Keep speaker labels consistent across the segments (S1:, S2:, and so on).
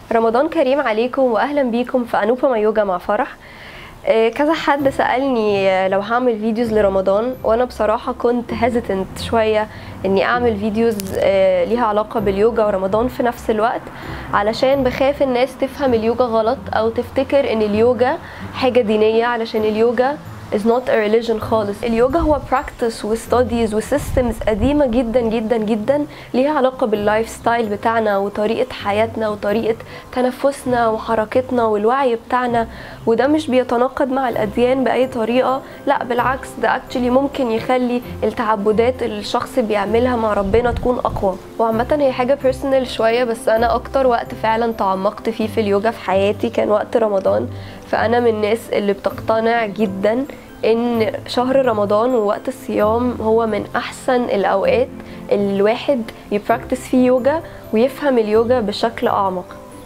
S1: رمضان كريم عليكم واهلا بيكم في انوبا يوجا مع فرح آه، كذا حد سألني آه، لو هعمل فيديوز لرمضان وانا بصراحة كنت هيزيتنت شوية اني اعمل فيديوز آه، ليها علاقة باليوجا ورمضان في نفس الوقت علشان بخاف الناس تفهم اليوجا غلط او تفتكر ان اليوجا حاجة دينية علشان اليوجا is not a religion خالص اليوجا هو practice و studies و systems قديمة جدا جدا جدا ليها علاقة باللايف ستايل بتاعنا وطريقة حياتنا وطريقة تنفسنا وحركتنا والوعي بتاعنا وده مش بيتناقض مع الأديان بأي طريقة لا بالعكس ده actually ممكن يخلي التعبدات اللي الشخص بيعملها مع ربنا تكون أقوى وعامة هي حاجة personal شوية بس أنا أكتر وقت فعلا تعمقت فيه في اليوجا في حياتي كان وقت رمضان فأنا من الناس اللي بتقتنع جدا ان شهر رمضان ووقت الصيام هو من احسن الاوقات اللي الواحد يبراكتس فيه يوجا ويفهم اليوجا بشكل اعمق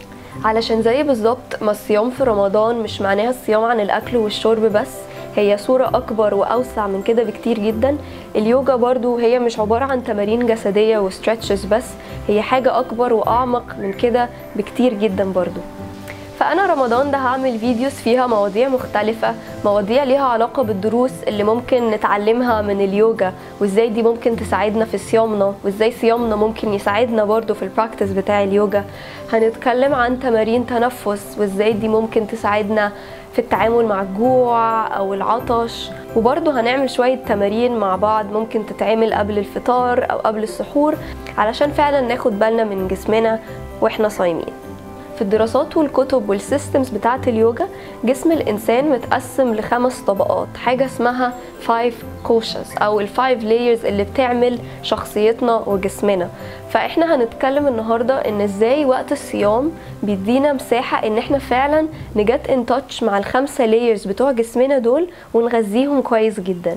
S1: علشان زي بالظبط ما الصيام في رمضان مش معناها الصيام عن الاكل والشرب بس هي صورة أكبر وأوسع من كده بكتير جدا اليوجا برضو هي مش عبارة عن تمارين جسدية وستريتشز بس هي حاجة أكبر وأعمق من كده بكتير جدا برضو فأنا رمضان ده هعمل فيديوز فيها مواضيع مختلفة مواضيع ليها علاقة بالدروس اللي ممكن نتعلمها من اليوجا وازاي دي ممكن تساعدنا في صيامنا وازاي صيامنا ممكن يساعدنا برضو في البراكتس بتاع اليوجا هنتكلم عن تمارين تنفس وازاي دي ممكن تساعدنا في التعامل مع الجوع او العطش وبرضه هنعمل شوية تمارين مع بعض ممكن تتعمل قبل الفطار او قبل السحور علشان فعلا ناخد بالنا من جسمنا واحنا صايمين في الدراسات والكتب والسيستمز بتاعة اليوجا جسم الإنسان متقسم لخمس طبقات حاجة اسمها 5 كوشز أو الفايف لايرز اللي بتعمل شخصيتنا وجسمنا فإحنا هنتكلم النهاردة إن إزاي وقت الصيام بيدينا مساحة إن إحنا فعلا نجت إن تاتش مع الخمسة لايرز بتوع جسمنا دول ونغذيهم كويس جدا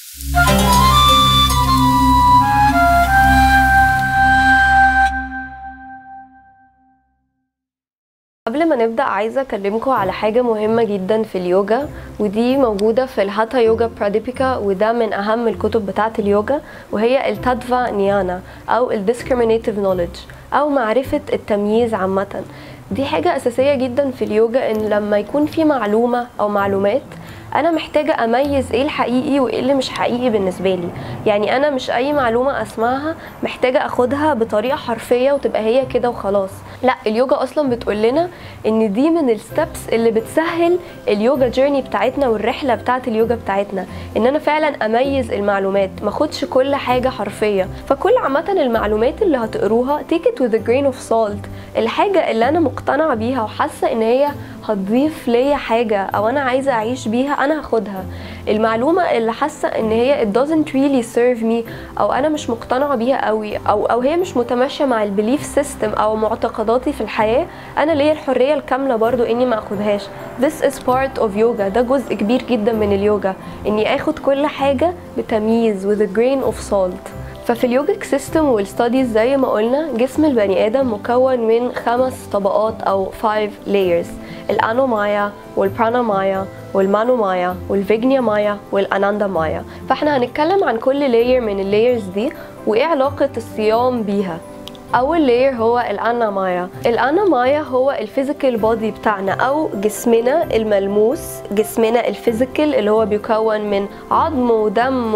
S1: قبل ما نبدأ عايزة أكلمكم على حاجة مهمة جدا في اليوجا ودي موجودة في الهاتا يوجا براديبيكا وده من أهم الكتب بتاعة اليوجا وهي التادفا نيانا أو الديسكريمينيتيف نوليدج أو معرفة التمييز عامة دي حاجة أساسية جدا في اليوجا إن لما يكون في معلومة أو معلومات انا محتاجه اميز ايه الحقيقي وايه اللي مش حقيقي بالنسبه لي يعني انا مش اي معلومه اسمعها محتاجه اخدها بطريقه حرفيه وتبقى هي كده وخلاص لا اليوجا اصلا بتقول لنا ان دي من الستبس اللي بتسهل اليوجا جيرني بتاعتنا والرحله بتاعه اليوجا بتاعتنا ان انا فعلا اميز المعلومات ما اخدش كل حاجه حرفيه فكل عامه المعلومات اللي هتقروها take it with a grain of salt الحاجه اللي انا مقتنعه بيها وحاسه ان هي هتضيف ليا حاجة أو أنا عايزة أعيش بيها أنا هاخدها المعلومة اللي حاسة إن هي it doesn't really serve me أو أنا مش مقتنعة بيها قوي أو أو هي مش متماشية مع البيليف سيستم أو معتقداتي في الحياة أنا ليا الحرية الكاملة برضو إني ما أخدهاش this is part of yoga ده جزء كبير جدا من اليوجا إني آخد كل حاجة بتمييز with a grain of salt ففي اليوجيك سيستم والستاديز زي ما قلنا جسم البني ادم مكون من خمس طبقات او 5 layers الانومايا والبرانامايا والمانومايا والفيجنيا مايا والاناندا مايا فاحنا هنتكلم عن كل لاير من اللايرز دي وايه علاقه الصيام بيها اول لاير هو الانا مايا الانا مايا هو الفيزيكال بودي بتاعنا او جسمنا الملموس جسمنا الفيزيكال اللي هو بيكون من عظم ودم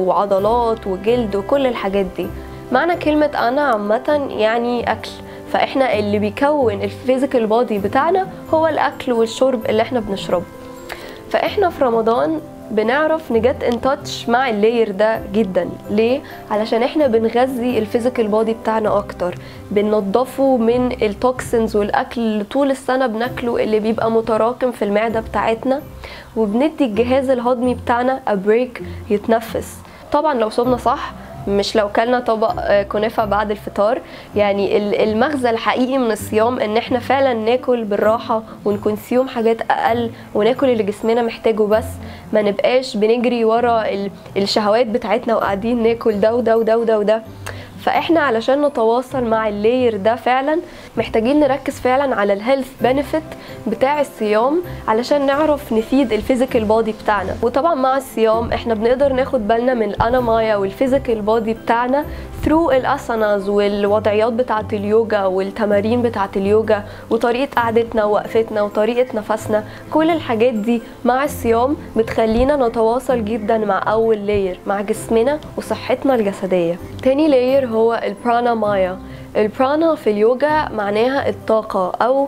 S1: وعضلات وجلد وكل الحاجات دي معنى كلمة أنا عامة يعني أكل فإحنا اللي بيكون الفيزيكال بودي بتاعنا هو الأكل والشرب اللي إحنا بنشربه فإحنا في رمضان بنعرف نجت ان تاتش مع اللاير ده جدا ليه علشان احنا بنغذي الفيزيكال بودي بتاعنا اكتر بننضفه من التوكسينز والاكل اللي طول السنه بناكله اللي بيبقى متراكم في المعده بتاعتنا وبندي الجهاز الهضمي بتاعنا ابريك يتنفس طبعا لو صومنا صح مش لو كلنا طبق كنافة بعد الفطار يعني المغزى الحقيقي من الصيام ان احنا فعلا ناكل بالراحة ونكونسيوم حاجات اقل وناكل اللي جسمنا محتاجه بس ما نبقاش بنجري ورا الشهوات بتاعتنا وقاعدين ناكل ده وده وده وده وده فاحنا علشان نتواصل مع اللاير ده فعلا محتاجين نركز فعلا على الهيلث بنفيت بتاع الصيام علشان نعرف نفيد الفيزيكال بودي بتاعنا وطبعا مع الصيام احنا بنقدر ناخد بالنا من الانامايا والفيزيكال بودي بتاعنا ثرو الاساناز والوضعيات بتاعه اليوجا والتمارين بتاعه اليوجا وطريقه قعدتنا ووقفتنا وطريقه نفسنا كل الحاجات دي مع الصيام بتخلينا نتواصل جدا مع اول لاير مع جسمنا وصحتنا الجسديه تاني لاير هو البرانا مايا البرانا في اليوجا معناها الطاقة أو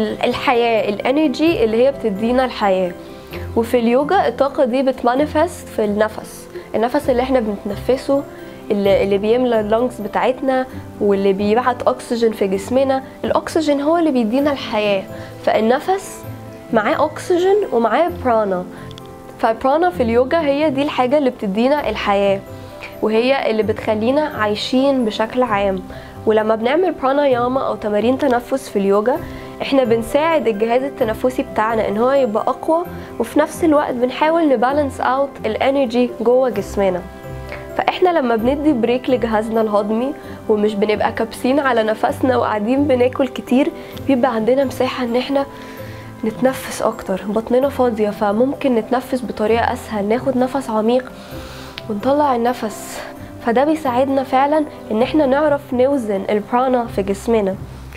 S1: الحياة الانرجي اللي هي بتدينا الحياة وفي اليوجا الطاقة دي بتمانيفست في النفس النفس اللي احنا بنتنفسه اللي, اللي بيملى اللنجز بتاعتنا واللي بيبعت اكسجين في جسمنا الاكسجين هو اللي بيدينا الحياة فالنفس معاه اكسجين ومعاه برانا فالبرانا في اليوجا هي دي الحاجة اللي بتدينا الحياة وهي اللي بتخلينا عايشين بشكل عام ولما بنعمل برانا ياما او تمارين تنفس في اليوجا احنا بنساعد الجهاز التنفسي بتاعنا ان هو يبقى اقوى وفي نفس الوقت بنحاول نبالانس اوت الانرجي جوه جسمنا فاحنا لما بندي بريك لجهازنا الهضمي ومش بنبقى كابسين على نفسنا وقاعدين بناكل كتير بيبقى عندنا مساحه ان احنا نتنفس اكتر بطننا فاضيه فممكن نتنفس بطريقه اسهل ناخد نفس عميق ونطلع النفس فده بيساعدنا فعلا ان احنا نعرف نوزن البرانا في جسمنا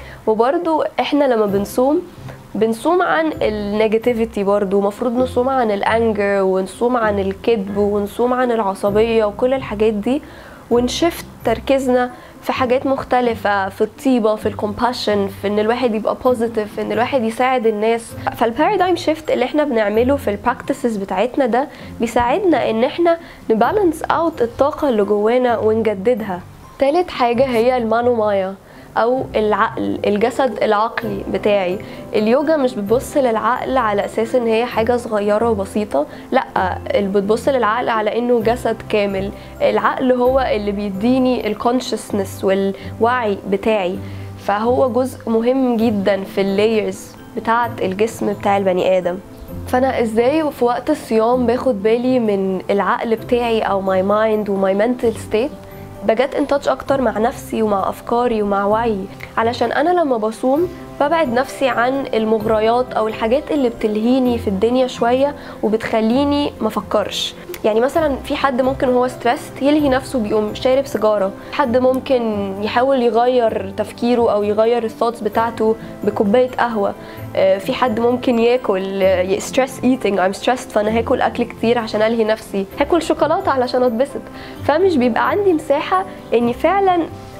S1: وبرضو احنا لما بنصوم بنصوم عن النيجاتيفيتي برضو مفروض نصوم عن الانجر ونصوم عن الكذب ونصوم عن العصبية وكل الحاجات دي ونشفت تركيزنا في حاجات مختلفة في الطيبة في الكومباشن في ان الواحد يبقى بوزيتيف ان الواحد يساعد الناس فالبارادايم شيفت اللي احنا بنعمله في البراكتسز بتاعتنا ده بيساعدنا ان احنا نبالانس اوت الطاقة اللي جوانا ونجددها تالت حاجة هي المانومايا او العقل الجسد العقلي بتاعي اليوجا مش بتبص للعقل على اساس ان هي حاجه صغيره وبسيطه لا بتبص للعقل على انه جسد كامل العقل هو اللي بيديني الكونشسنس والوعي بتاعي فهو جزء مهم جدا في اللايرز بتاعه الجسم بتاع البني ادم فانا ازاي في وقت الصيام باخد بالي من العقل بتاعي او ماي مايند وماي منتل ستيت بجت ان تاتش اكتر مع نفسي ومع افكاري ومع وعيي علشان انا لما بصوم ببعد نفسي عن المغريات او الحاجات اللي بتلهيني في الدنيا شويه وبتخليني ما افكرش يعني مثلا في حد ممكن هو ستريسد يلهي نفسه بيقوم شارب سيجاره حد ممكن يحاول يغير تفكيره او يغير الثوتس بتاعته بكوبايه قهوه في حد ممكن ياكل ستريس ايتنج ام ستريسد فانا هاكل اكل كتير عشان الهي نفسي هاكل شوكولاته علشان اتبسط فمش بيبقى عندي مساحه اني فعلا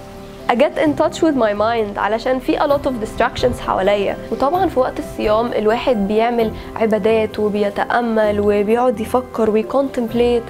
S1: I get in touch with my mind علشان في a lot of distractions حواليا وطبعا في وقت الصيام الواحد بيعمل عبادات وبيتأمل وبيقعد يفكر ويكونتمبليت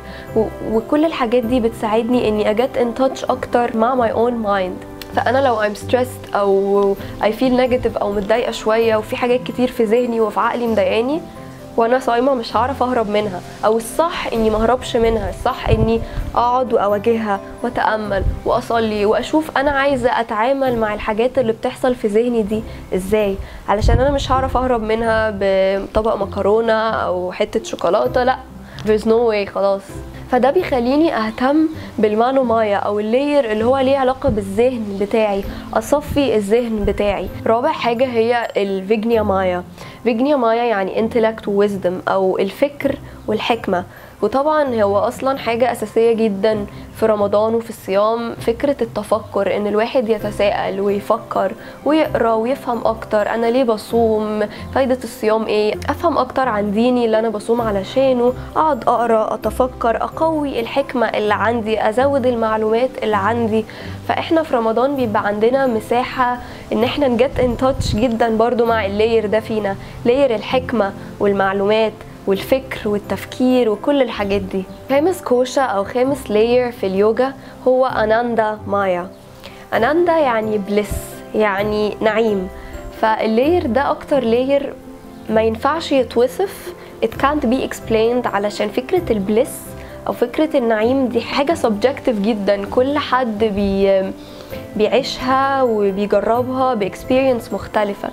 S1: وكل الحاجات دي بتساعدني اني I get in touch اكتر مع my own mind فانا لو I'm stressed او I feel negative او متضايقه شويه وفي حاجات كتير في ذهني وفي عقلي مضايقاني وانا صايمه مش هعرف اهرب منها او الصح اني ما اهربش منها الصح اني اقعد واواجهها واتامل واصلي واشوف انا عايزه اتعامل مع الحاجات اللي بتحصل في ذهني دي ازاي علشان انا مش هعرف اهرب منها بطبق مكرونه او حته شوكولاته لا there's no way خلاص فده بيخليني اهتم بالمانو مايا او اللاير اللي هو ليه علاقه بالذهن بتاعي اصفي الذهن بتاعي رابع حاجه هي الفيجنيا مايا فيجنيا مايا يعني انتلكت وويزدم او الفكر والحكمه وطبعا هو اصلا حاجه اساسيه جدا في رمضان وفي الصيام فكره التفكر ان الواحد يتساءل ويفكر ويقرا ويفهم اكتر انا ليه بصوم فايده الصيام ايه افهم اكتر عن ديني اللي انا بصوم علشانه اقعد اقرا اتفكر اقوي الحكمه اللي عندي ازود المعلومات اللي عندي فاحنا في رمضان بيبقى عندنا مساحه ان احنا نجت ان تاتش جدا برضو مع اللاير ده فينا لاير الحكمه والمعلومات والفكر والتفكير وكل الحاجات دي خامس كوشة أو خامس لاير في اليوجا هو أناندا مايا أناندا يعني بلس يعني نعيم فاللاير ده أكتر لاير ما ينفعش يتوصف it can't be explained علشان فكرة البلس أو فكرة النعيم دي حاجة subjective جدا كل حد بي بيعيشها وبيجربها باكسبيرينس مختلفة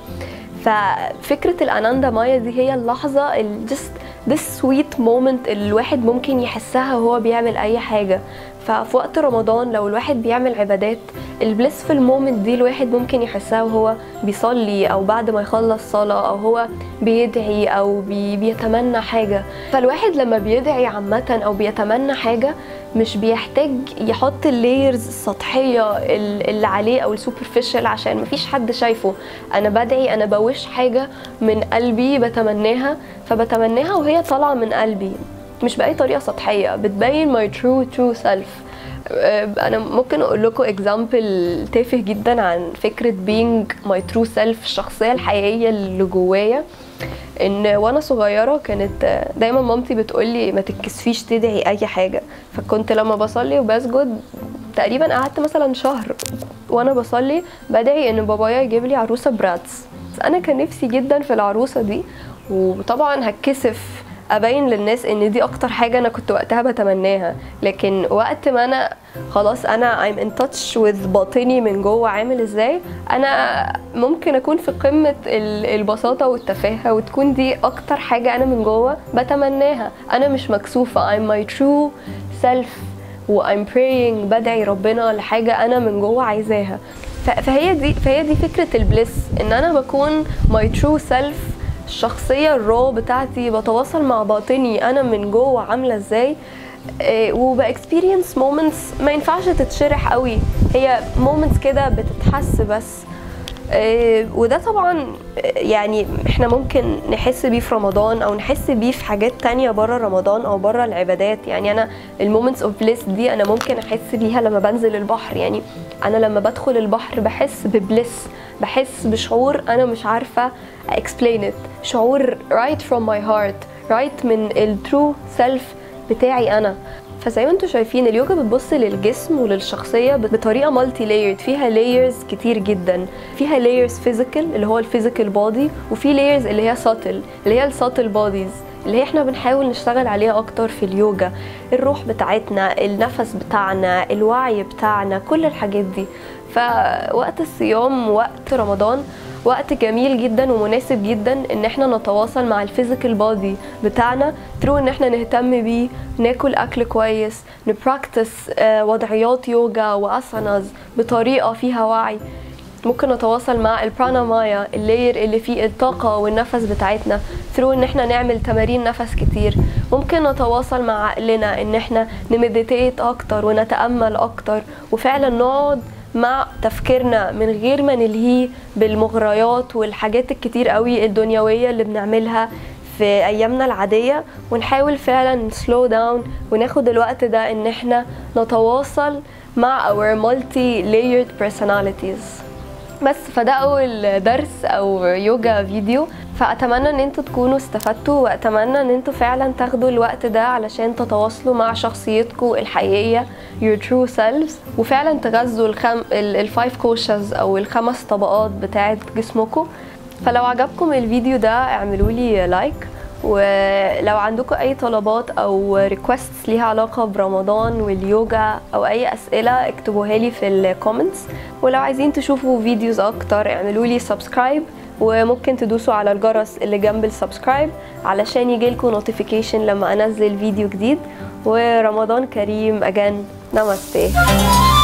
S1: ففكرة الأناندا مايا دي هي اللحظة ال just this sweet moment اللي الواحد ممكن يحسها وهو بيعمل أي حاجة ففي وقت رمضان لو الواحد بيعمل عبادات البليس في المومنت دي الواحد ممكن يحسها وهو بيصلي او بعد ما يخلص صلاة او هو بيدعي او بي بيتمنى حاجة فالواحد لما بيدعي عامة او بيتمنى حاجة مش بيحتاج يحط اللايرز السطحية اللي عليه او السوبرفيشال عشان مفيش حد شايفه انا بدعي انا بوش حاجة من قلبي بتمناها فبتمناها وهي طالعة من قلبي مش بأي طريقة سطحية بتبين my true true self انا ممكن اقول لكم اكزامبل تافه جدا عن فكره being my true self الشخصيه الحقيقيه اللي جوايا ان وانا صغيره كانت دايما مامتي بتقولي ما تتكسفيش تدعي اي حاجه فكنت لما بصلي وبسجد تقريبا قعدت مثلا شهر وانا بصلي بدعي ان بابايا يجيب لي عروسه براتس انا كان نفسي جدا في العروسه دي وطبعا هتكسف ابين للناس ان دي اكتر حاجه انا كنت وقتها بتمناها لكن وقت ما انا خلاص انا I'm in touch with باطني من جوه عامل ازاي انا ممكن اكون في قمه البساطه والتفاهه وتكون دي اكتر حاجه انا من جوه بتمناها انا مش مكسوفه I'm my true self و I'm praying بدعي ربنا لحاجه انا من جوه عايزاها فهي دي فهي دي فكره البليس ان انا بكون my true self الشخصية الرو بتاعتي بتواصل مع باطني أنا من جوه عاملة ازاي وباكسبيرينس مومنتس ما ينفعش تتشرح قوي هي مومنتس كده بتتحس بس وده طبعا يعني احنا ممكن نحس بيه في رمضان او نحس بيه في حاجات تانية بره رمضان او بره العبادات يعني انا المومنتس اوف بليس دي انا ممكن احس بيها لما بنزل البحر يعني انا لما بدخل البحر بحس ببليس بحس بشعور انا مش عارفه explain it شعور right from my heart right من الترو سيلف بتاعي انا فزي ما انتم شايفين اليوجا بتبص للجسم وللشخصيه بطريقه مالتي لايرد فيها لايرز كتير جدا فيها لايرز فيزيكال اللي هو الفيزيكال بودي وفي لايرز اللي هي ساتل اللي هي الساتل بوديز اللي هي احنا بنحاول نشتغل عليها اكتر في اليوجا الروح بتاعتنا النفس بتاعنا الوعي بتاعنا كل الحاجات دي فوقت الصيام وقت رمضان وقت جميل جدا ومناسب جدا ان احنا نتواصل مع الفيزيكال بودي بتاعنا ثرو ان احنا نهتم بيه ناكل اكل كويس نبراكتس وضعيات يوجا واساناز بطريقه فيها وعي ممكن نتواصل مع البرانامايا اللاير اللي فيه الطاقة والنفس بتاعتنا ثرو ان احنا نعمل تمارين نفس كتير ممكن نتواصل مع عقلنا ان احنا نمديتيت اكتر ونتأمل اكتر وفعلا نقعد مع تفكيرنا من غير ما نلهيه بالمغريات والحاجات الكتير قوي الدنيوية اللي بنعملها في ايامنا العادية ونحاول فعلا سلو داون وناخد الوقت ده ان احنا نتواصل مع our multi layered personalities بس فده اول درس او يوجا فيديو فاتمنى ان انتوا تكونوا استفدتوا واتمنى ان انتوا فعلا تاخدوا الوقت ده علشان تتواصلوا مع شخصيتكم الحقيقيه your true selves وفعلا تغذوا الخم... الفايف كوشز او الخمس طبقات بتاعه جسمكم فلو عجبكم الفيديو ده اعملوا لي لايك ولو عندكم اي طلبات او ريكويستس ليها علاقه برمضان واليوجا او اي اسئله اكتبوها لي في الكومنتس ولو عايزين تشوفوا فيديوز اكتر اعملوا لي سبسكرايب وممكن تدوسوا على الجرس اللي جنب السبسكرايب علشان يجيلكوا نوتيفيكيشن لما انزل فيديو جديد ورمضان كريم اجان نامستي